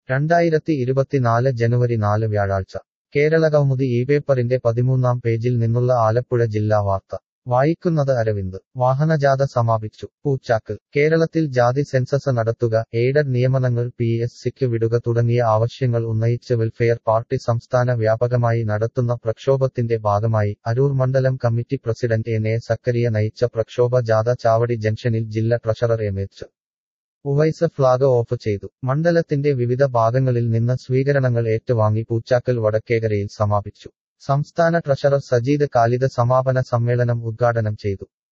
രണ്ടായിരത്തി ഇരുപത്തിനാല് ജനുവരി നാല് വ്യാഴാഴ്ച കേരളകൗമുദി ഈ പേപ്പറിന്റെ പതിമൂന്നാം പേജിൽ നിന്നുള്ള ആലപ്പുഴ ജില്ലാ വാർത്ത വായിക്കുന്നത് അരവിന്ദ് വാഹനജാഥ സമാപിച്ചു പൂച്ചാക്ക് കേരളത്തിൽ ജാതി സെൻസസ് നടത്തുക എയ്ഡഡ് നിയമനങ്ങൾ പി എസ് സിക്ക് വിടുക തുടങ്ങിയ ആവശ്യങ്ങൾ ഉന്നയിച്ച് വെൽഫെയർ പാർട്ടി സംസ്ഥാന വ്യാപകമായി നടത്തുന്ന പ്രക്ഷോഭത്തിന്റെ ഭാഗമായി അരൂർ മണ്ഡലം committee president N A Zakariya നയിച്ച പ്രക്ഷോഭ ജാഥ ചാവടി ജംഗ്ഷനിൽ ജില്ലാ treasurer M H Uvais flag off ചെയ്തു മണ്ഡലത്തിന്റെ വിവിധ ഭാഗങ്ങളിൽ നിന്ന് സ്വീകരണങ്ങൾ ഏറ്റുവാങ്ങി പൂച്ചാക്കൽ വടക്കേകരയിൽ സമാപിച്ചു സംസ്ഥാന ട്രഷറർ സജീദ് കാലിദ് സമാപന സമ്മേളനം ഉദ്ഘാടനം ചെയ്തു